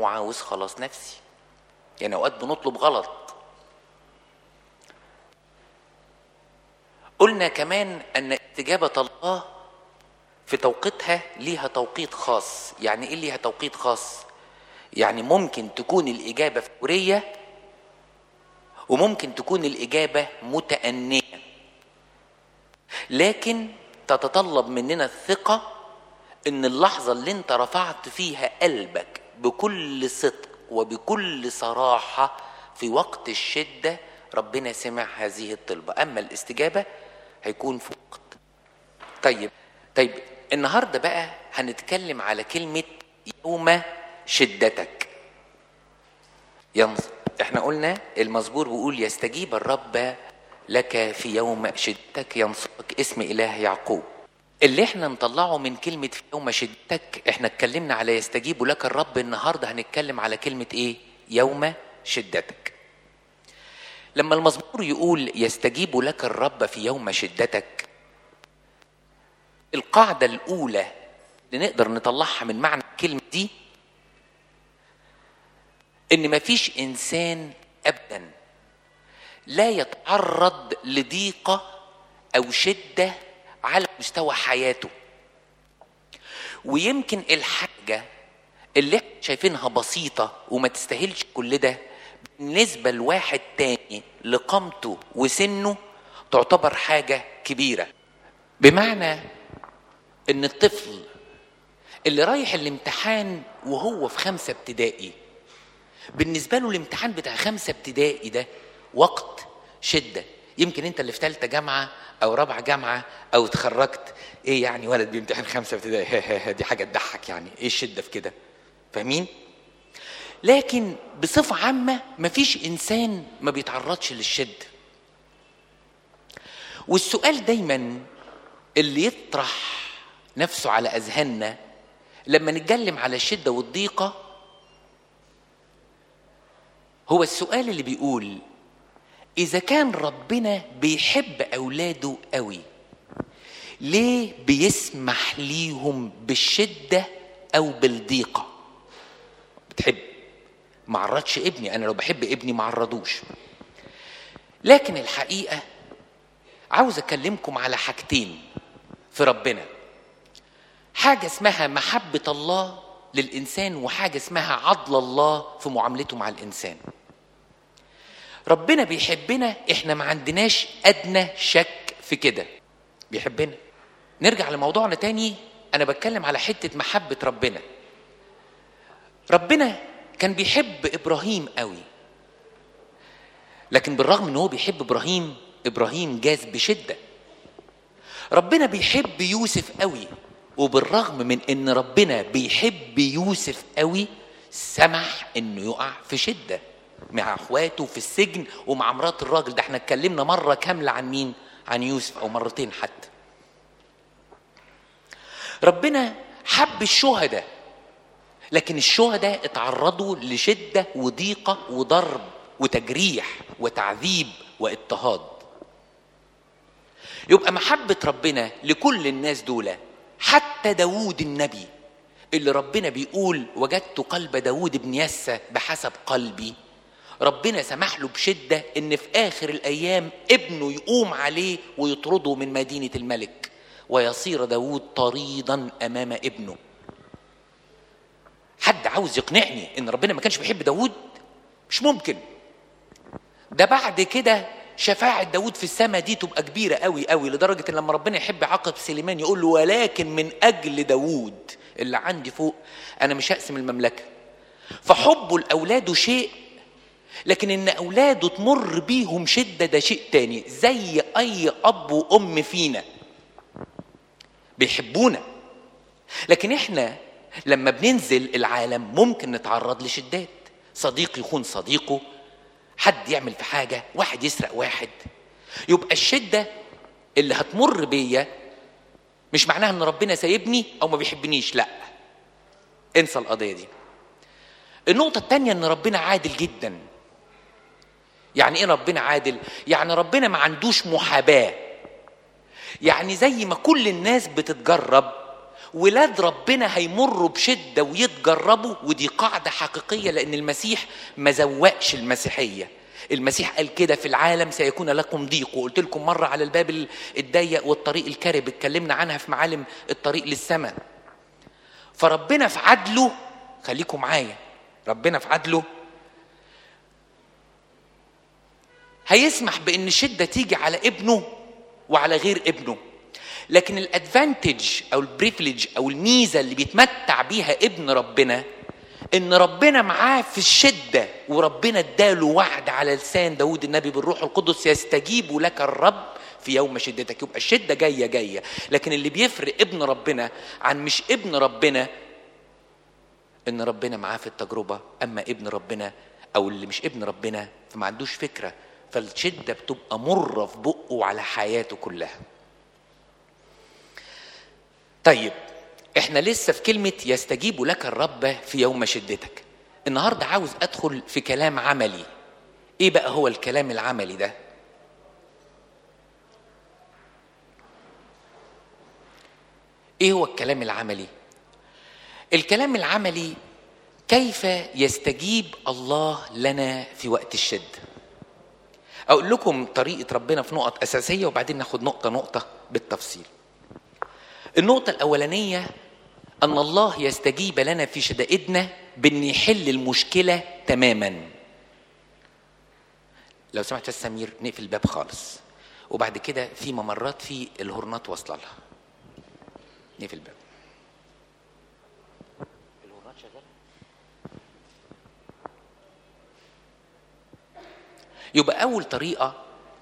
هو عاوز خلاص نفسي يعني اوقات بنطلب غلط قلنا كمان ان استجابه الله في توقيتها ليها توقيت خاص يعني ايه ليها توقيت خاص يعني ممكن تكون الاجابه فوريه وممكن تكون الاجابه متانيه لكن تتطلب مننا الثقه ان اللحظه اللي انت رفعت فيها قلبك بكل صدق وبكل صراحه في وقت الشده ربنا سمع هذه الطلبه اما الاستجابه هيكون في وقت طيب طيب النهارده بقى هنتكلم على كلمه يوم شدتك ينص احنا قلنا المزبور بيقول يستجيب الرب لك في يوم شدتك ينصرك اسم اله يعقوب اللي احنا نطلعه من كلمة في يوم شدتك احنا اتكلمنا على يستجيب لك الرب النهاردة هنتكلم على كلمة ايه يوم شدتك لما المزمور يقول يستجيب لك الرب في يوم شدتك القاعدة الأولى اللي نقدر نطلعها من معنى الكلمة دي إن مفيش إنسان أبدا لا يتعرض لضيقة أو شدة على مستوى حياته ويمكن الحاجة اللي احنا شايفينها بسيطة وما تستاهلش كل ده بالنسبة لواحد تاني لقامته وسنه تعتبر حاجة كبيرة بمعنى ان الطفل اللي رايح الامتحان وهو في خمسة ابتدائي بالنسبة له الامتحان بتاع خمسة ابتدائي ده وقت شدة يمكن انت اللي في ثالثة جامعة او رابعة جامعة او اتخرجت ايه يعني ولد بيمتحن خمسة ابتدائي دي حاجة تضحك يعني ايه الشدة في كده فاهمين لكن بصفة عامة مفيش انسان ما بيتعرضش للشدة والسؤال دايما اللي يطرح نفسه على اذهاننا لما نتكلم على الشدة والضيقة هو السؤال اللي بيقول إذا كان ربنا بيحب أولاده قوي ليه بيسمح ليهم بالشدة أو بالضيقة بتحب ما عرضش ابني أنا لو بحب ابني ما عرضوش لكن الحقيقة عاوز أكلمكم على حاجتين في ربنا حاجة اسمها محبة الله للإنسان وحاجة اسمها عدل الله في معاملته مع الإنسان ربنا بيحبنا احنا ما عندناش ادنى شك في كده بيحبنا نرجع لموضوعنا تاني انا بتكلم على حته محبه ربنا ربنا كان بيحب ابراهيم قوي لكن بالرغم ان هو بيحب ابراهيم ابراهيم جاز بشده ربنا بيحب يوسف قوي وبالرغم من ان ربنا بيحب يوسف قوي سمح انه يقع في شده مع اخواته في السجن ومع مرات الراجل ده احنا اتكلمنا مره كامله عن مين عن يوسف او مرتين حتى ربنا حب الشهداء لكن الشهداء اتعرضوا لشده وضيقه وضرب وتجريح وتعذيب واضطهاد يبقى محبه ربنا لكل الناس دول حتى داوود النبي اللي ربنا بيقول وجدت قلب داوود بن يسى بحسب قلبي ربنا سمح له بشدة إن في آخر الأيام ابنه يقوم عليه ويطرده من مدينة الملك ويصير داود طريدا أمام ابنه حد عاوز يقنعني إن ربنا ما كانش بيحب داود مش ممكن ده بعد كده شفاعة داود في السماء دي تبقى كبيرة قوي قوي لدرجة إن لما ربنا يحب يعاقب سليمان يقول له ولكن من أجل داود اللي عندي فوق أنا مش هقسم المملكة فحبه لأولاده شيء لكن ان اولاده تمر بيهم شده ده شيء تاني زي اي اب وام فينا بيحبونا لكن احنا لما بننزل العالم ممكن نتعرض لشدات صديق يخون صديقه حد يعمل في حاجه واحد يسرق واحد يبقى الشده اللي هتمر بيا مش معناها ان ربنا سايبني او ما بيحبنيش لا انسى القضيه دي النقطه الثانيه ان ربنا عادل جدا يعني ايه ربنا عادل يعني ربنا ما عندوش محاباه يعني زي ما كل الناس بتتجرب ولاد ربنا هيمروا بشدة ويتجربوا ودي قاعدة حقيقية لأن المسيح ما زوقش المسيحية المسيح قال كده في العالم سيكون لكم ضيق وقلت لكم مرة على الباب الضيق والطريق الكرب اتكلمنا عنها في معالم الطريق للسماء فربنا في عدله خليكم معايا ربنا في عدله هيسمح بان الشده تيجي على ابنه وعلى غير ابنه لكن الادفانتج او البريفليج او الميزه اللي بيتمتع بيها ابن ربنا ان ربنا معاه في الشده وربنا اداله وعد على لسان داود النبي بالروح القدس يستجيب لك الرب في يوم شدتك يبقى الشده جايه جايه لكن اللي بيفرق ابن ربنا عن مش ابن ربنا ان ربنا معاه في التجربه اما ابن ربنا او اللي مش ابن ربنا فما عندوش فكره فالشده بتبقى مره في بقه وعلى حياته كلها طيب احنا لسه في كلمه يستجيب لك الرب في يوم شدتك النهارده عاوز ادخل في كلام عملي ايه بقى هو الكلام العملي ده ايه هو الكلام العملي الكلام العملي كيف يستجيب الله لنا في وقت الشده اقول لكم طريقه ربنا في نقط اساسيه وبعدين ناخد نقطه نقطه بالتفصيل النقطه الاولانيه ان الله يستجيب لنا في شدائدنا بان يحل المشكله تماما لو سمحت يا سمير نقفل الباب خالص وبعد كده في ممرات في الهرنات واصله لها نقفل الباب الهرنات شغاله يبقى اول طريقه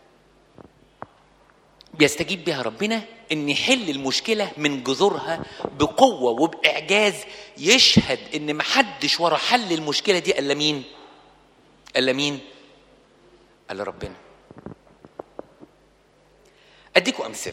بيستجيب بها ربنا ان يحل المشكله من جذورها بقوه وباعجاز يشهد ان محدش ورا حل المشكله دي الا مين الا مين الا ربنا اديكم امثله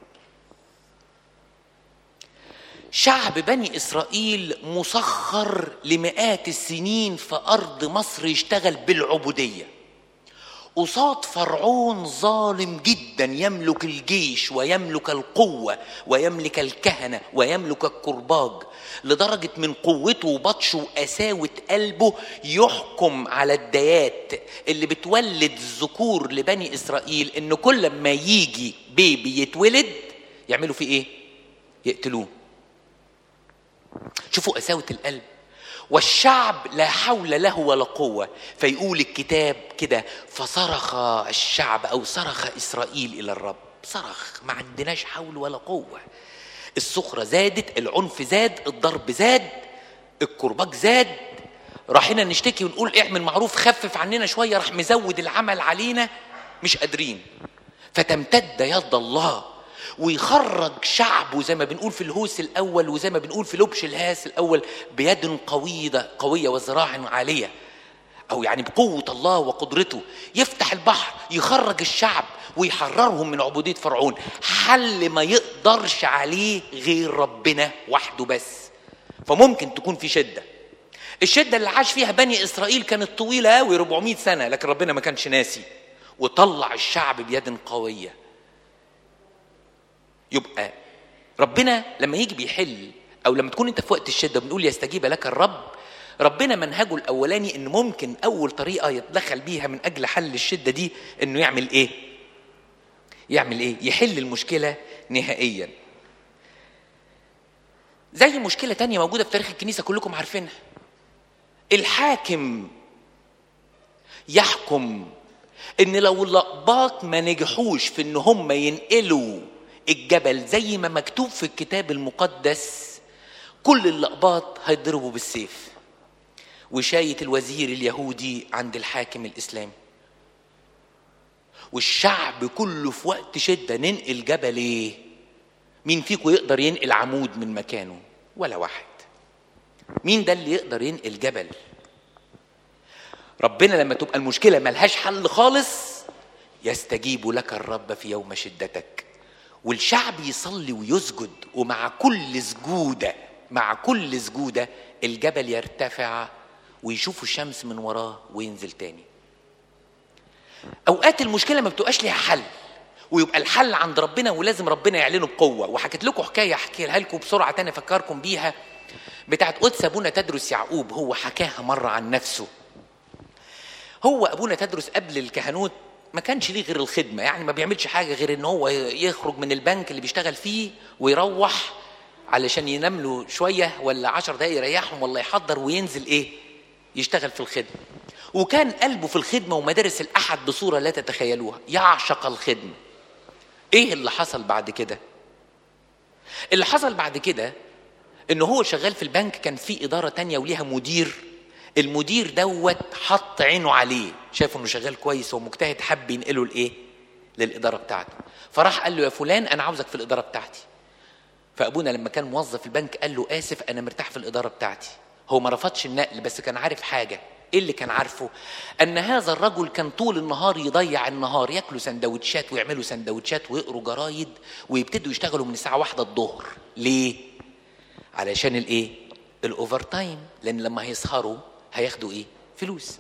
شعب بني اسرائيل مسخر لمئات السنين في ارض مصر يشتغل بالعبوديه قصاد فرعون ظالم جدا يملك الجيش ويملك القوه ويملك الكهنه ويملك الكرباج لدرجه من قوته وبطشه وقساوه قلبه يحكم على الديات اللي بتولد الذكور لبني اسرائيل ان كل ما يجي بيبي يتولد يعملوا فيه ايه؟ يقتلوه. شوفوا قساوه القلب والشعب لا حول له ولا قوة فيقول الكتاب كده فصرخ الشعب أو صرخ إسرائيل إلى الرب صرخ ما عندناش حول ولا قوة السخرة زادت العنف زاد الضرب زاد الكرباج زاد راحنا نشتكي ونقول اعمل معروف خفف عننا شوية راح مزود العمل علينا مش قادرين فتمتد يد الله ويخرج شعبه زي ما بنقول في الهوس الاول وزي ما بنقول في لبش الهاس الاول بيد قويه قويه وذراع عاليه او يعني بقوه الله وقدرته يفتح البحر يخرج الشعب ويحررهم من عبوديه فرعون حل ما يقدرش عليه غير ربنا وحده بس فممكن تكون في شده الشده اللي عاش فيها بني اسرائيل كانت طويله قوي 400 سنه لكن ربنا ما كانش ناسي وطلع الشعب بيد قويه يبقى ربنا لما يجي بيحل او لما تكون انت في وقت الشده بنقول يستجيب لك الرب ربنا منهجه الاولاني ان ممكن اول طريقه يتدخل بيها من اجل حل الشده دي انه يعمل ايه يعمل ايه يحل المشكله نهائيا زي مشكله تانية موجوده في تاريخ الكنيسه كلكم عارفينها الحاكم يحكم ان لو الاقباط ما نجحوش في ان هم ينقلوا الجبل زي ما مكتوب في الكتاب المقدس كل الاقباط هيضربوا بالسيف وشاية الوزير اليهودي عند الحاكم الاسلامي والشعب كله في وقت شدة ننقل جبل ايه مين فيكم يقدر ينقل عمود من مكانه ولا واحد مين ده اللي يقدر ينقل جبل ربنا لما تبقى المشكلة ملهاش حل خالص يستجيب لك الرب في يوم شدتك والشعب يصلي ويسجد ومع كل سجودة مع كل سجودة الجبل يرتفع ويشوفوا الشمس من وراه وينزل تاني أوقات المشكلة ما بتبقاش ليها حل ويبقى الحل عند ربنا ولازم ربنا يعلنه بقوه وحكيت لكم حكايه احكيها لكم بسرعه تاني افكركم بيها بتاعت قدس ابونا تدرس يعقوب هو حكاها مره عن نفسه هو ابونا تدرس قبل الكهنوت ما كانش ليه غير الخدمه يعني ما بيعملش حاجه غير ان هو يخرج من البنك اللي بيشتغل فيه ويروح علشان ينام له شويه ولا عشر دقايق يريحهم ولا يحضر وينزل ايه يشتغل في الخدمه وكان قلبه في الخدمه ومدارس الاحد بصوره لا تتخيلوها يعشق الخدمه ايه اللي حصل بعد كده اللي حصل بعد كده ان هو شغال في البنك كان في اداره تانية وليها مدير المدير دوت حط عينه عليه شاف انه شغال كويس ومجتهد حب ينقله لايه للاداره بتاعته فراح قال له يا فلان انا عاوزك في الاداره بتاعتي فابونا لما كان موظف في البنك قال له اسف انا مرتاح في الاداره بتاعتي هو ما رفضش النقل بس كان عارف حاجه ايه اللي كان عارفه ان هذا الرجل كان طول النهار يضيع النهار ياكلوا سندوتشات ويعملوا سندوتشات ويقروا جرايد ويبتدوا يشتغلوا من الساعه واحدة الظهر ليه علشان الايه الاوفر تايم لان لما هيسهروا هياخدوا ايه فلوس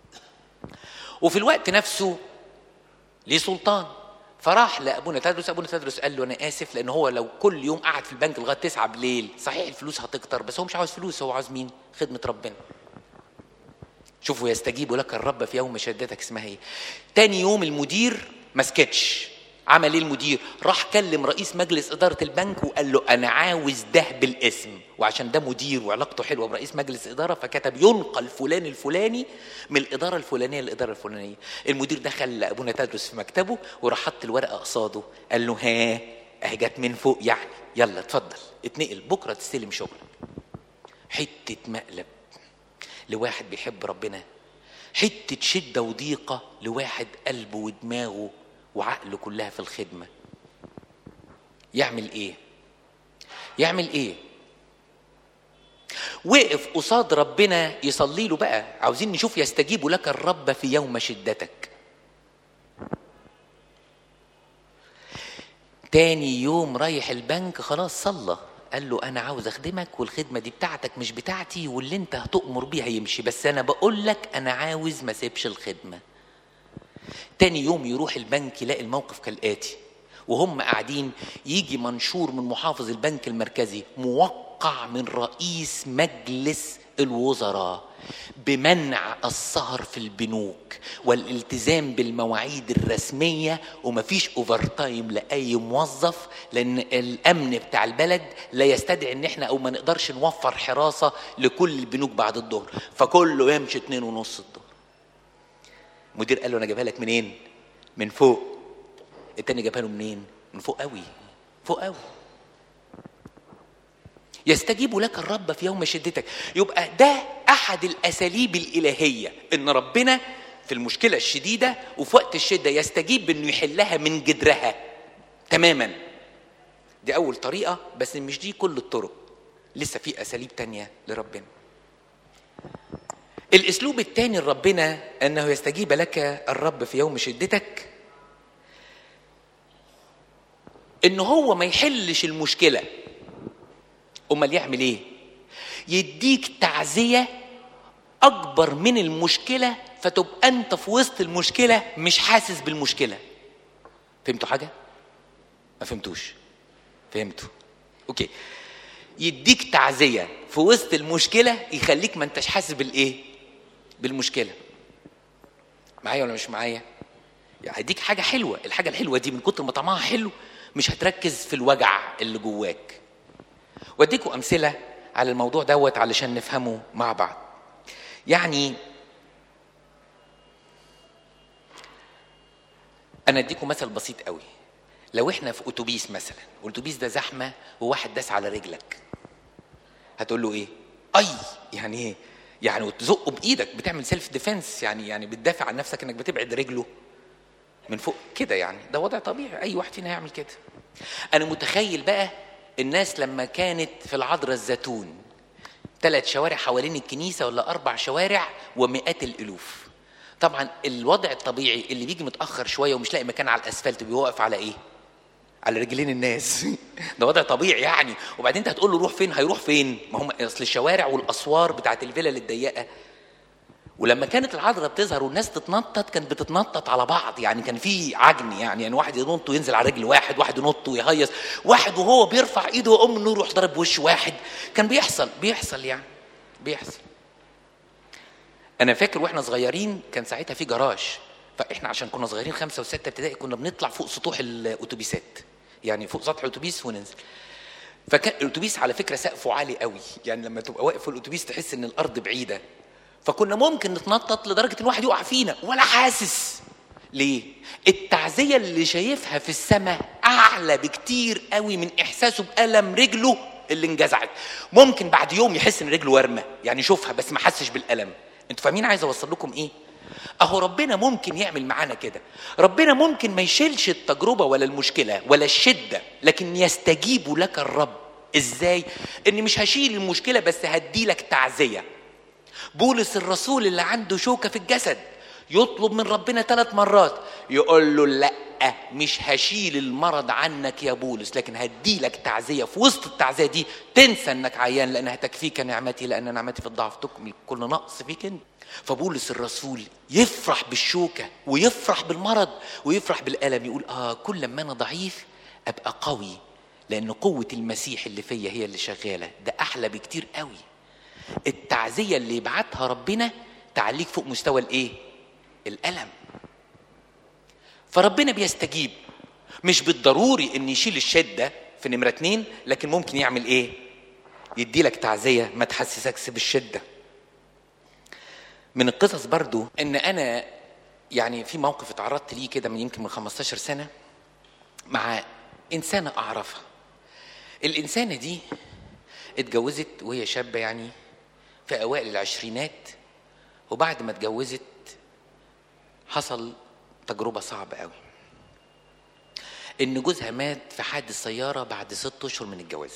وفي الوقت نفسه ليه سلطان فراح لابونا تدرس ابونا تدرس قال له انا اسف لان هو لو كل يوم قعد في البنك لغايه 9 بالليل صحيح الفلوس هتكتر بس هو مش عاوز فلوس هو عاوز مين خدمه ربنا شوفوا يستجيب لك الرب في يوم شدتك اسمها ايه تاني يوم المدير ما سكتش عمل ايه المدير راح كلم رئيس مجلس اداره البنك وقال له انا عاوز ده بالاسم وعشان ده مدير وعلاقته حلوه برئيس مجلس اداره فكتب ينقل فلان الفلاني من الاداره الفلانيه للاداره الفلانيه المدير دخل لابونا تدرس في مكتبه وراح حط الورقه قصاده قال له ها اهي جت من فوق يعني يلا اتفضل اتنقل بكره تستلم شغلك حته مقلب لواحد بيحب ربنا حته شده وضيقه لواحد قلبه ودماغه وعقله كلها في الخدمة يعمل ايه يعمل ايه وقف قصاد ربنا يصلي له بقى عاوزين نشوف يستجيب لك الرب في يوم شدتك تاني يوم رايح البنك خلاص صلى قال له انا عاوز اخدمك والخدمه دي بتاعتك مش بتاعتي واللي انت هتؤمر بيها يمشي بس انا بقول لك انا عاوز ما سيبش الخدمه تاني يوم يروح البنك يلاقي الموقف كالآتي وهم قاعدين يجي منشور من محافظ البنك المركزي موقع من رئيس مجلس الوزراء بمنع السهر في البنوك والالتزام بالمواعيد الرسمية ومفيش اوفر تايم لأي موظف لأن الأمن بتاع البلد لا يستدعي إن احنا أو ما نقدرش نوفر حراسة لكل البنوك بعد الظهر فكله يمشي اتنين ونص الظهر المدير قال له انا جايبها لك منين من فوق التاني جابها له منين من فوق قوي فوق قوي يستجيب لك الرب في يوم شدتك يبقى ده احد الاساليب الالهيه ان ربنا في المشكله الشديده وفي وقت الشده يستجيب بانه يحلها من جدرها تماما دي اول طريقه بس مش دي كل الطرق لسه في اساليب تانية لربنا الاسلوب الثاني لربنا انه يستجيب لك الرب في يوم شدتك ان هو ما يحلش المشكله امال يعمل ايه يديك تعزيه اكبر من المشكله فتبقى انت في وسط المشكله مش حاسس بالمشكله فهمتوا حاجه ما فهمتوش فهمتوا اوكي يديك تعزيه في وسط المشكله يخليك ما انتش حاسس بالايه بالمشكله معايا ولا مش معايا يعني هيديك حاجه حلوه الحاجه الحلوه دي من كتر ما طعمها حلو مش هتركز في الوجع اللي جواك واديكم امثله على الموضوع دوت علشان نفهمه مع بعض يعني انا اديكم مثل بسيط قوي لو احنا في اتوبيس مثلا والاتوبيس ده زحمه وواحد داس على رجلك هتقول له ايه اي يعني ايه يعني وتزقه بايدك بتعمل سيلف ديفense يعني يعني بتدافع عن نفسك انك بتبعد رجله من فوق كده يعني ده وضع طبيعي اي واحد فينا هيعمل كده انا متخيل بقى الناس لما كانت في العذراء الزيتون ثلاث شوارع حوالين الكنيسه ولا اربع شوارع ومئات الالوف طبعا الوضع الطبيعي اللي بيجي متاخر شويه ومش لاقي مكان على الاسفلت بيوقف على ايه على رجلين الناس ده وضع طبيعي يعني وبعدين انت هتقول له روح فين هيروح فين ما هم اصل الشوارع والاسوار بتاعت الفلل الضيقه ولما كانت العذراء بتظهر والناس تتنطط كانت بتتنطط على بعض يعني كان في عجن يعني يعني واحد ينط وينزل على رجل واحد واحد ينط ويهيص واحد وهو بيرفع ايده وام النور يروح ضرب وش واحد كان بيحصل بيحصل يعني بيحصل انا فاكر واحنا صغيرين كان ساعتها في جراج فاحنا عشان كنا صغيرين خمسه وسته ابتدائي كنا بنطلع فوق سطوح الاتوبيسات يعني فوق سطح الاتوبيس وننزل فكان الاتوبيس على فكره سقفه عالي قوي يعني لما تبقى واقف في الاتوبيس تحس ان الارض بعيده فكنا ممكن نتنطط لدرجه ان واحد يقع فينا ولا حاسس ليه التعزيه اللي شايفها في السماء اعلى بكتير قوي من احساسه بالم رجله اللي انجزعت ممكن بعد يوم يحس ان رجله ورمه يعني يشوفها بس ما حسش بالالم انتوا فاهمين عايز اوصل لكم ايه اهو ربنا ممكن يعمل معانا كده ربنا ممكن ما يشيلش التجربه ولا المشكله ولا الشده لكن يستجيب لك الرب ازاي اني مش هشيل المشكله بس هدي لك تعزيه بولس الرسول اللي عنده شوكه في الجسد يطلب من ربنا ثلاث مرات يقول له لا مش هشيل المرض عنك يا بولس لكن هدي لك تعزيه في وسط التعزيه دي تنسى انك عيان لانها تكفيك نعمتي لان نعمتي في الضعف تكمل كل نقص فيك انت فبولس الرسول يفرح بالشوكه ويفرح بالمرض ويفرح بالالم يقول اه كل ما انا ضعيف ابقى قوي لان قوه المسيح اللي فيا هي اللي شغاله ده احلى بكتير قوي التعزيه اللي يبعتها ربنا تعليك فوق مستوى الايه الالم فربنا بيستجيب مش بالضروري ان يشيل الشده في نمره اتنين لكن ممكن يعمل ايه يدي لك تعزيه ما تحسسكش بالشده من القصص برضو ان انا يعني في موقف اتعرضت ليه كده من يمكن من 15 سنه مع انسانه اعرفها الانسانه دي اتجوزت وهي شابه يعني في اوائل العشرينات وبعد ما اتجوزت حصل تجربه صعبه قوي ان جوزها مات في حادث سياره بعد ست اشهر من الجواز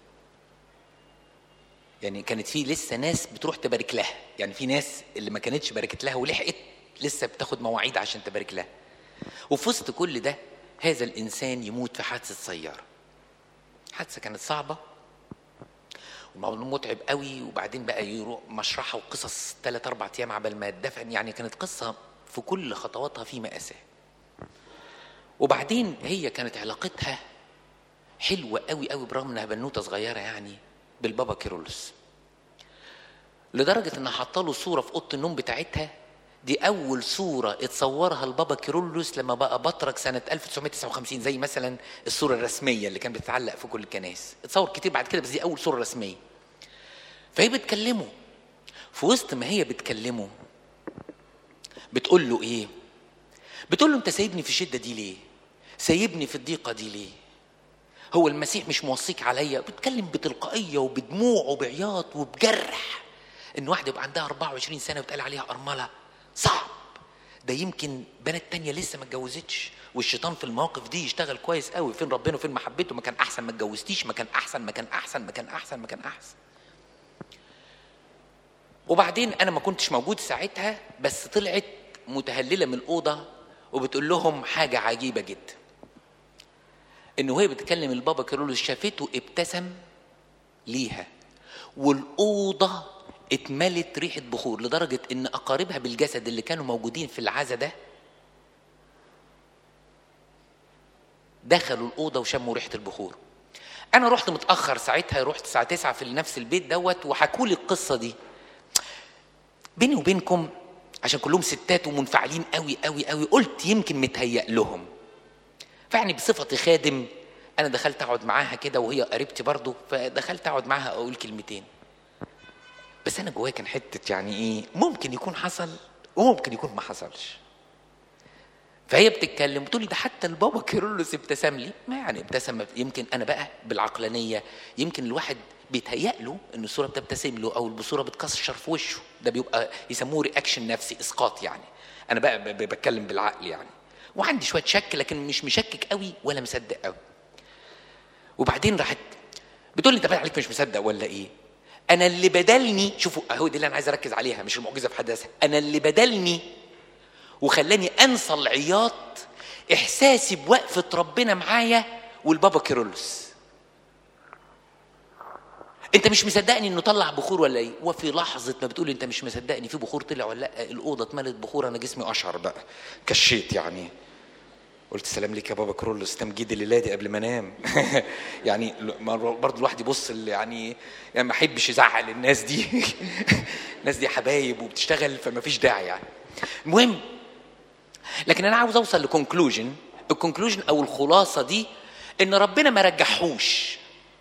يعني كانت في لسه ناس بتروح تبارك لها يعني في ناس اللي ما كانتش باركت لها ولحقت لسه بتاخد مواعيد عشان تبارك لها وفي وسط كل ده هذا الانسان يموت في حادثه سياره حادثه كانت صعبه وموضوع متعب قوي وبعدين بقى يروح مشرحه وقصص ثلاث اربع ايام عبال ما اتدفن يعني كانت قصه في كل خطواتها في مأساة وبعدين هي كانت علاقتها حلوة قوي قوي برغم انها بنوتة صغيرة يعني بالبابا كيرلس لدرجة انها حاطه له صورة في أوضة النوم بتاعتها دي أول صورة اتصورها البابا كيرلس لما بقى بطرك سنة 1959 زي مثلا الصورة الرسمية اللي كانت بتتعلق في كل الكنائس اتصور كتير بعد كده بس دي أول صورة رسمية فهي بتكلمه في وسط ما هي بتكلمه بتقول له ايه بتقول له انت سايبني في الشده دي ليه سايبني في الضيقه دي ليه هو المسيح مش موصيك عليا بتكلم بتلقائيه وبدموع وبعياط وبجرح ان واحده يبقى عندها 24 سنه وتقال عليها ارمله صعب ده يمكن بنات تانية لسه ما اتجوزتش والشيطان في المواقف دي يشتغل كويس قوي فين ربنا وفين محبته ما كان احسن ما اتجوزتيش ما كان احسن ما كان احسن ما كان احسن ما كان احسن وبعدين انا ما كنتش موجود ساعتها بس طلعت متهلله من الاوضه وبتقول لهم حاجه عجيبه جدا ان وهي بتكلم البابا كيرلس شافته ابتسم ليها والاوضه اتملت ريحه بخور لدرجه ان اقاربها بالجسد اللي كانوا موجودين في العزا ده دخلوا الاوضه وشموا ريحه البخور انا رحت متاخر ساعتها رحت الساعه 9 في نفس البيت دوت وحكوا لي القصه دي بيني وبينكم عشان كلهم ستات ومنفعلين قوي قوي قوي قلت يمكن متهيأ لهم فيعني بصفتي خادم انا دخلت اقعد معاها كده وهي قريبتي برضو فدخلت اقعد معاها اقول كلمتين بس انا جوايا كان حته يعني ايه ممكن يكون حصل وممكن يكون ما حصلش فهي بتتكلم بتقول لي ده حتى البابا كيرلس ابتسم لي ما يعني ابتسم يمكن انا بقى بالعقلانيه يمكن الواحد بيتهيأ له ان الصوره بتبتسم له او الصوره بتكسر في وشه ده بيبقى يسموه رياكشن نفسي اسقاط يعني انا بقى بتكلم بالعقل يعني وعندي شويه شك لكن مش مشكك قوي ولا مصدق قوي وبعدين راحت بتقول لي انت باين عليك مش مصدق ولا ايه انا اللي بدلني شوفوا اهو دي اللي انا عايز اركز عليها مش المعجزه في حد ذاتها انا اللي بدلني وخلاني انسى العياط احساسي بوقفه ربنا معايا والبابا كيرلس انت مش مصدقني انه طلع بخور ولا ايه وفي لحظه ما بتقول انت مش مصدقني في بخور طلع ولا لا الاوضه اتملت بخور انا جسمي اشعر بقى كشيت يعني قلت سلام ليك يا بابا كرولوس تمجيد الليله دي قبل ما انام يعني برضه الواحد يبص يعني يعني ما احبش ازعل الناس دي الناس دي حبايب وبتشتغل فما فيش داعي يعني المهم لكن انا عاوز اوصل لكونكلوجن الكونكلوجن او الخلاصه دي ان ربنا ما رجحوش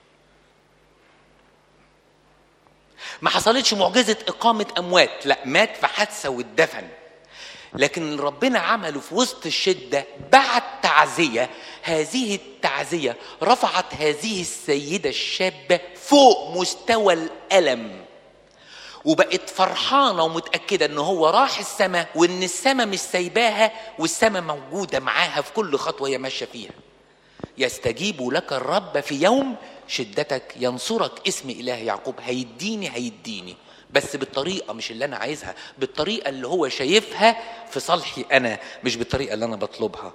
ما حصلتش معجزه اقامه اموات لا مات في حادثه واتدفن لكن اللي ربنا عمله في وسط الشدة بعد تعزية هذه التعزية رفعت هذه السيدة الشابة فوق مستوى الألم وبقت فرحانة ومتأكدة إن هو راح السماء وإن السماء مش سايباها والسماء موجودة معاها في كل خطوة هي ماشية فيها يستجيب لك الرب في يوم شدتك ينصرك اسم إله يعقوب هيديني هيديني بس بالطريقه مش اللي انا عايزها بالطريقه اللي هو شايفها في صالحي انا مش بالطريقه اللي انا بطلبها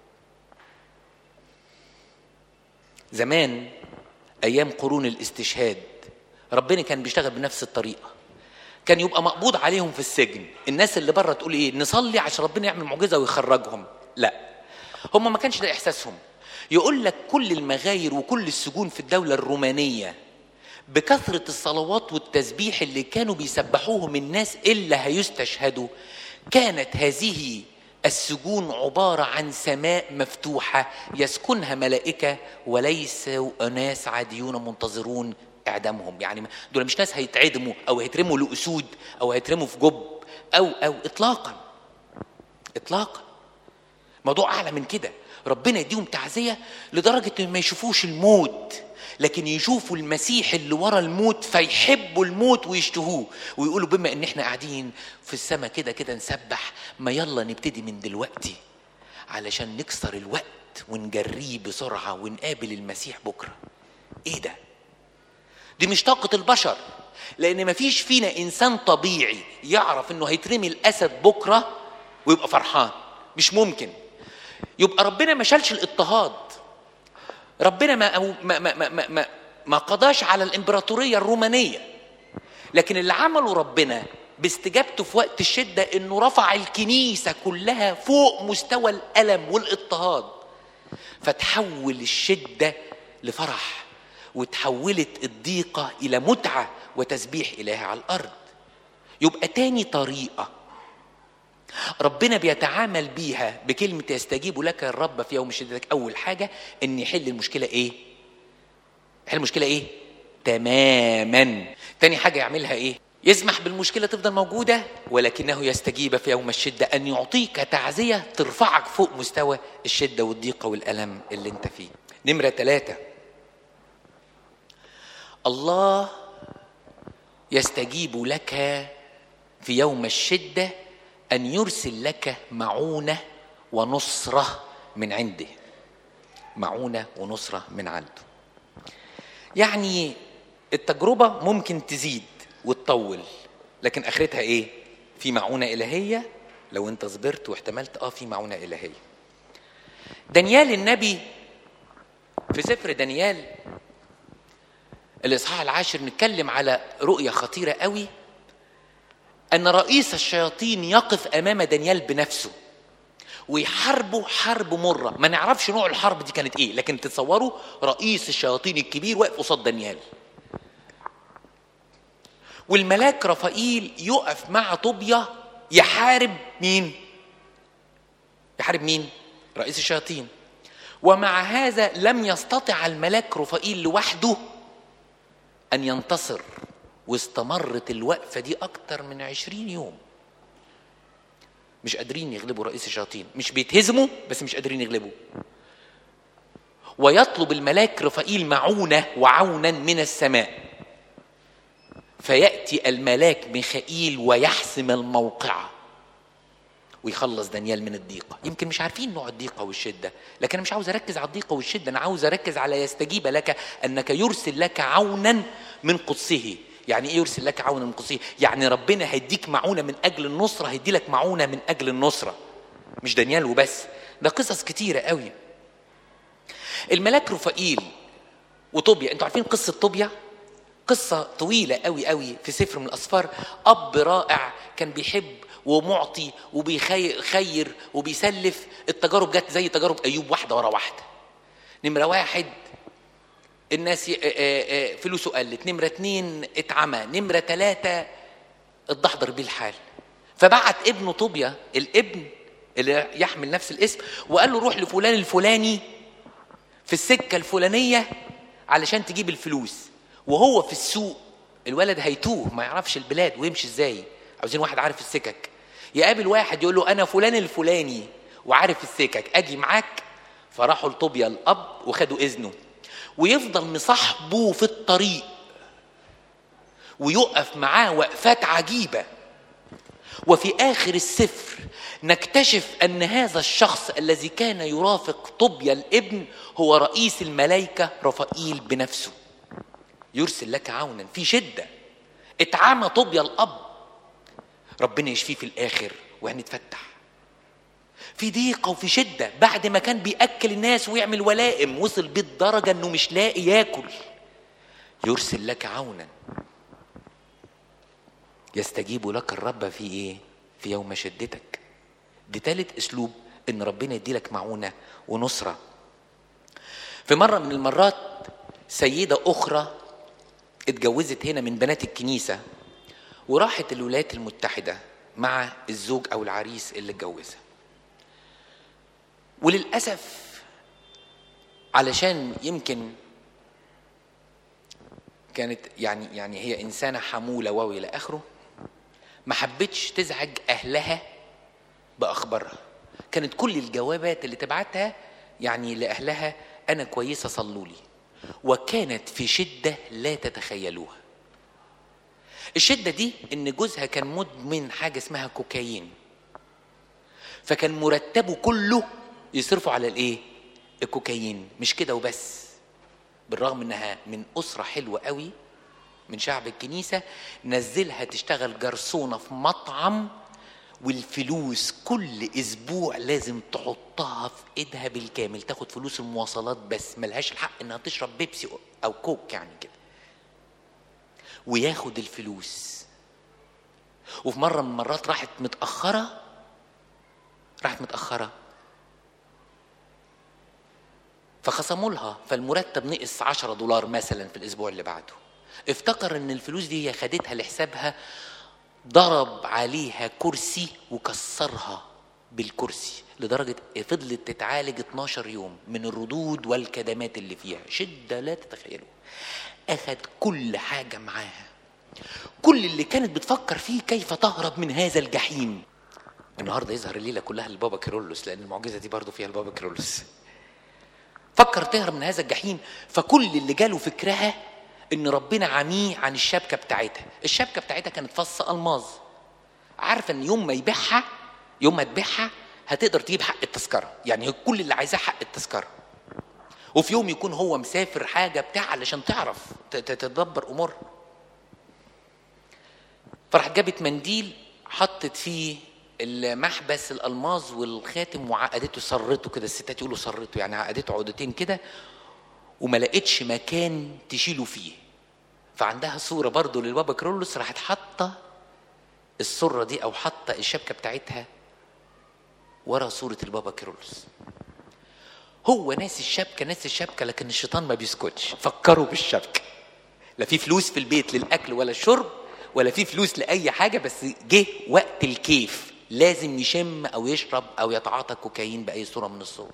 زمان ايام قرون الاستشهاد ربنا كان بيشتغل بنفس الطريقه كان يبقى مقبوض عليهم في السجن الناس اللي بره تقول ايه نصلي عشان ربنا يعمل معجزه ويخرجهم لا هم ما كانش ده احساسهم يقول لك كل المغاير وكل السجون في الدوله الرومانيه بكثرة الصلوات والتسبيح اللي كانوا بيسبحوهم الناس إلا هيستشهدوا كانت هذه السجون عبارة عن سماء مفتوحة يسكنها ملائكة وليس أناس عاديون منتظرون إعدامهم يعني دول مش ناس هيتعدموا أو هيترموا لأسود أو هيترموا في جب أو أو إطلاقا إطلاقا موضوع أعلى من كده ربنا يديهم تعزية لدرجة إن ما يشوفوش الموت لكن يشوفوا المسيح اللي ورا الموت فيحبوا الموت ويشتهوه ويقولوا بما ان احنا قاعدين في السماء كده كده نسبح ما يلا نبتدي من دلوقتي علشان نكسر الوقت ونجريه بسرعة ونقابل المسيح بكرة ايه ده دي مش طاقة البشر لان مفيش فينا انسان طبيعي يعرف انه هيترمي الاسد بكرة ويبقى فرحان مش ممكن يبقى ربنا ما شالش الاضطهاد ربنا ما ما ما ما, ما, ما قضاش على الامبراطوريه الرومانيه لكن اللي عمله ربنا باستجابته في وقت الشده انه رفع الكنيسه كلها فوق مستوى الالم والاضطهاد فتحول الشده لفرح وتحولت الضيقه الى متعه وتسبيح اله على الارض يبقى تاني طريقه ربنا بيتعامل بيها بكلمة يستجيب لك الرب في يوم شدتك أول حاجة إن يحل المشكلة إيه؟ يحل المشكلة إيه؟ تماما تاني حاجة يعملها إيه؟ يسمح بالمشكلة تفضل موجودة ولكنه يستجيب في يوم الشدة أن يعطيك تعزية ترفعك فوق مستوى الشدة والضيقة والألم اللي أنت فيه نمرة ثلاثة الله يستجيب لك في يوم الشده ان يرسل لك معونه ونصره من عنده معونه ونصره من عنده يعني التجربه ممكن تزيد وتطول لكن اخرتها ايه في معونه الهيه لو انت صبرت واحتملت اه في معونه الهيه دانيال النبي في سفر دانيال الاصحاح العاشر نتكلم على رؤيه خطيره قوي ان رئيس الشياطين يقف امام دانيال بنفسه ويحاربوا حرب مره ما نعرفش نوع الحرب دي كانت ايه لكن تتصوروا رئيس الشياطين الكبير واقف قصاد دانيال والملاك رفائيل يقف مع طوبيا يحارب مين يحارب مين رئيس الشياطين ومع هذا لم يستطع الملاك رفائيل لوحده ان ينتصر واستمرت الوقفة دي أكتر من عشرين يوم مش قادرين يغلبوا رئيس الشياطين مش بيتهزموا بس مش قادرين يغلبوا ويطلب الملاك رفائيل معونة وعونا من السماء فيأتي الملاك ميخائيل ويحسم الموقعة ويخلص دانيال من الضيقة يمكن مش عارفين نوع الضيقة والشدة لكن أنا مش عاوز أركز على الضيقة والشدة أنا عاوز أركز على يستجيب لك أنك يرسل لك عونا من قدسه يعني ايه يرسل لك عونا من قدسه يعني ربنا هيديك معونه من اجل النصره هيدي لك معونه من اجل النصره مش دانيال وبس ده قصص كتيره قوي الملاك رفائيل وطوبيا انتوا عارفين قصه طوبيا قصة طويلة قوي قوي في سفر من الأسفار أب رائع كان بيحب ومعطي وبيخير وبيسلف التجارب جت زي تجارب أيوب واحدة ورا واحدة نمرة واحد الناس فلوسه قلت نمرة اتنين اتعمى نمرة تلاتة اتدحضر بيه الحال فبعت ابنه طوبيا الابن اللي يحمل نفس الاسم وقال له روح لفلان الفلاني في السكة الفلانية علشان تجيب الفلوس وهو في السوق الولد هيتوه ما يعرفش البلاد ويمشي ازاي عاوزين واحد عارف السكك يقابل واحد يقول له انا فلان الفلاني وعارف السكك اجي معاك فراحوا لطوبيا الاب وخدوا اذنه ويفضل مصاحبه في الطريق ويقف معاه وقفات عجيبه وفي اخر السفر نكتشف ان هذا الشخص الذي كان يرافق طوبيا الابن هو رئيس الملائكه رفائيل بنفسه يرسل لك عونا في شده اتعامى طوبيا الاب ربنا يشفيه في الاخر وهنتفتح في ضيقه وفي شده بعد ما كان بياكل الناس ويعمل ولائم وصل بيه الدرجه انه مش لاقي ياكل يرسل لك عونا يستجيب لك الرب في ايه في يوم شدتك دي تالت اسلوب ان ربنا يديلك معونه ونصره في مره من المرات سيده اخرى اتجوزت هنا من بنات الكنيسه وراحت الولايات المتحده مع الزوج او العريس اللي اتجوزها وللاسف علشان يمكن كانت يعني يعني هي انسانه حموله واو الى اخره ما حبتش تزعج اهلها باخبارها كانت كل الجوابات اللي تبعتها يعني لاهلها انا كويسه صلوا لي وكانت في شده لا تتخيلوها الشده دي ان جوزها كان مدمن حاجه اسمها كوكايين فكان مرتبه كله يصرفوا على الايه الكوكايين مش كده وبس بالرغم انها من اسره حلوه قوي من شعب الكنيسه نزلها تشتغل جرسونه في مطعم والفلوس كل اسبوع لازم تحطها في ايدها بالكامل تاخد فلوس المواصلات بس ملهاش الحق انها تشرب بيبسي او كوك يعني كده وياخد الفلوس وفي مره من المرات راحت متاخره راحت متاخره فخصموا لها فالمرتب نقص 10 دولار مثلا في الاسبوع اللي بعده افتكر ان الفلوس دي هي خدتها لحسابها ضرب عليها كرسي وكسرها بالكرسي لدرجة فضلت تتعالج 12 يوم من الردود والكدمات اللي فيها شدة لا تتخيلوا أخذ كل حاجة معاها كل اللي كانت بتفكر فيه كيف تهرب من هذا الجحيم النهارده يظهر الليله كلها لبابا كيرلس لان المعجزه دي برضه فيها البابا كيرلس فكر تهرب من هذا الجحيم فكل اللي جاله فكرها ان ربنا عميه عن الشبكه بتاعتها الشبكه بتاعتها كانت فص الماظ عارفه ان يوم ما يبيعها يوم ما تبيعها هتقدر تجيب حق التذكره يعني كل اللي عايزاه حق التذكره وفي يوم يكون هو مسافر حاجه بتاع علشان تعرف تتدبر امورها فراحت جابت منديل حطت فيه المحبس الالماظ والخاتم وعقدته سرته كده الستات يقولوا سرته يعني عقدته عقدتين كده وما لقتش مكان تشيله فيه فعندها صوره برضه للبابا كرولوس راحت حاطه السره دي او حاطه الشبكه بتاعتها ورا صوره البابا كرولوس هو ناس الشبكه ناس الشبكه لكن الشيطان ما بيسكتش فكروا بالشبكه لا في فلوس في البيت للاكل ولا الشرب ولا في فلوس لاي حاجه بس جه وقت الكيف لازم يشم او يشرب او يتعاطى كوكايين باي صوره من الصور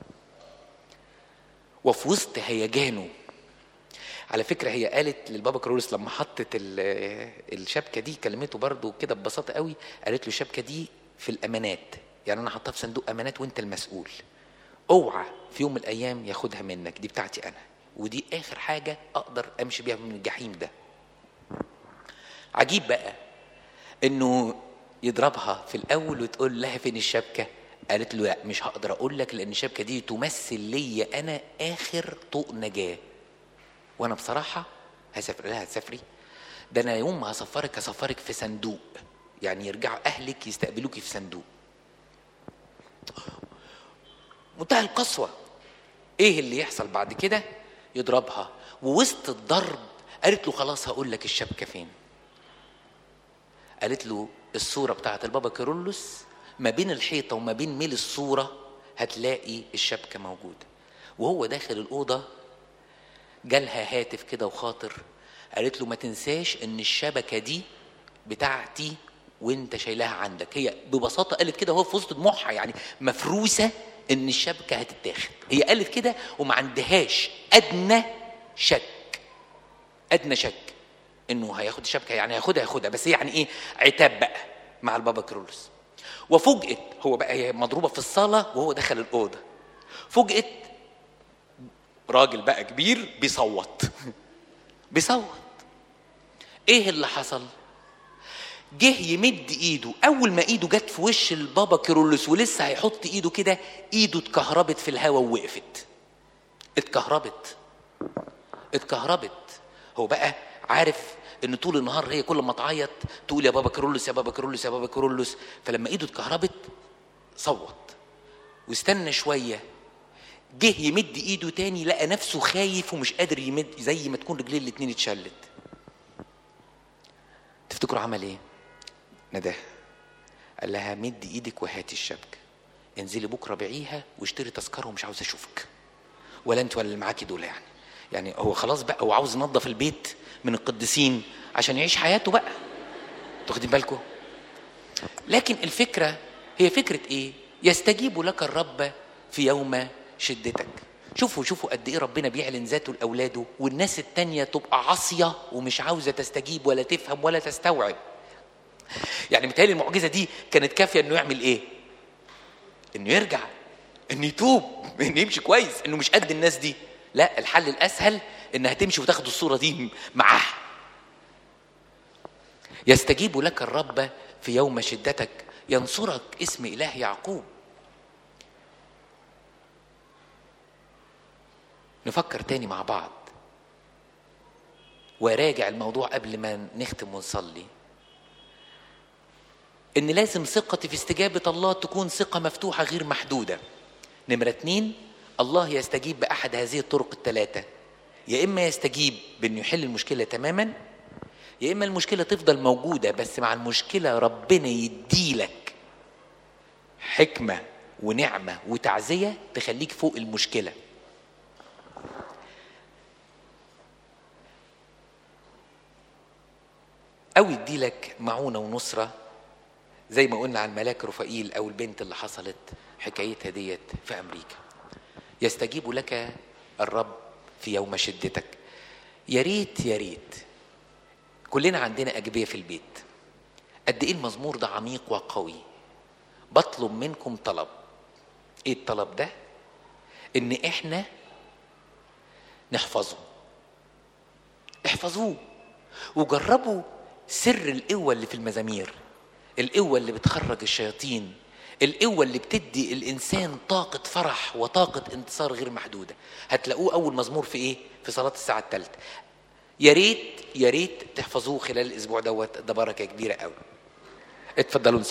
وفي وسط هيجانه على فكره هي قالت للبابا كرولوس لما حطت الشبكه دي كلمته برضه كده ببساطه قوي قالت له الشبكه دي في الامانات يعني انا حطها في صندوق امانات وانت المسؤول اوعى في يوم من الايام ياخدها منك دي بتاعتي انا ودي اخر حاجه اقدر امشي بيها من الجحيم ده عجيب بقى انه يضربها في الاول وتقول لها فين الشبكه قالت له لا مش هقدر اقول لك لان الشبكه دي تمثل لي انا اخر طوق نجاه وانا بصراحه هسافر لها هتسافري ده انا يوم ما هسفرك هسفرك في صندوق يعني يرجعوا اهلك يستقبلوكي في صندوق منتهى القسوه ايه اللي يحصل بعد كده يضربها ووسط الضرب قالت له خلاص هقول لك الشبكه فين قالت له الصوره بتاعت البابا كيرلس ما بين الحيطه وما بين ميل الصوره هتلاقي الشبكه موجوده وهو داخل الاوضه جالها هاتف كده وخاطر قالت له ما تنساش ان الشبكه دي بتاعتي وانت شايلها عندك هي ببساطه قالت كده هو في وسط دموعها يعني مفروسه ان الشبكه هتتاخد هي قالت كده وما عندهاش ادنى شك ادنى شك انه هياخد الشبكه يعني هياخدها هياخدها بس يعني ايه عتاب بقى مع البابا كرولوس وفوجئت هو بقى هي مضروبه في الصاله وهو دخل الاوضه فوجئت راجل بقى كبير بيصوت بيصوت ايه اللي حصل جه يمد ايده اول ما ايده جت في وش البابا كيرلس ولسه هيحط ايده كده ايده اتكهربت في الهواء ووقفت اتكهربت اتكهربت هو بقى عارف ان طول النهار هي كل ما تعيط تقول يا بابا كيرلس يا بابا كيرلس يا بابا كيرلس فلما ايده اتكهربت صوت واستنى شويه جه يمد ايده تاني لقى نفسه خايف ومش قادر يمد زي ما تكون رجليه الاتنين اتشلت تفتكروا عمل ايه نداه قال لها مد ايدك وهاتي الشبكه انزلي بكره بيعيها واشتري تذكره ومش عاوز اشوفك ولا انت ولا اللي معاكي دول يعني يعني هو خلاص بقى هو عاوز ينظف البيت من القديسين عشان يعيش حياته بقى تاخدين بالكم لكن الفكره هي فكره ايه يستجيب لك الرب في يوم شدتك شوفوا شوفوا قد ايه ربنا بيعلن ذاته لاولاده والناس التانية تبقى عاصيه ومش عاوزه تستجيب ولا تفهم ولا تستوعب يعني متهيألي المعجزه دي كانت كافيه انه يعمل ايه؟ انه يرجع انه يتوب انه يمشي كويس انه مش قد الناس دي لا الحل الاسهل انها تمشي وتاخد الصوره دي معاها يستجيب لك الرب في يوم شدتك ينصرك اسم اله يعقوب نفكر تاني مع بعض وراجع الموضوع قبل ما نختم ونصلي ان لازم ثقتي في استجابة الله تكون ثقة مفتوحة غير محدودة نمرة اتنين الله يستجيب بأحد هذه الطرق الثلاثة يا إما يستجيب بأنه يحل المشكلة تماما يا إما المشكلة تفضل موجودة بس مع المشكلة ربنا يديلك حكمة ونعمة وتعزية تخليك فوق المشكلة أو يديلك معونة ونصرة زي ما قلنا عن ملاك رفائيل أو البنت اللي حصلت حكايتها ديت في أمريكا يستجيب لك الرب في يوم شدتك يا ريت يا ريت كلنا عندنا أجبية في البيت قد إيه المزمور ده عميق وقوي بطلب منكم طلب إيه الطلب ده؟ إن إحنا نحفظه احفظوه وجربوا سر القوة اللي في المزامير القوة اللي بتخرج الشياطين القوة اللي بتدي الإنسان طاقة فرح وطاقة انتصار غير محدودة هتلاقوه أول مزمور في إيه؟ في صلاة الساعة الثالثة يا ريت يا ريت تحفظوه خلال الأسبوع دوت ده بركة كبيرة قوي اتفضلوا نصلي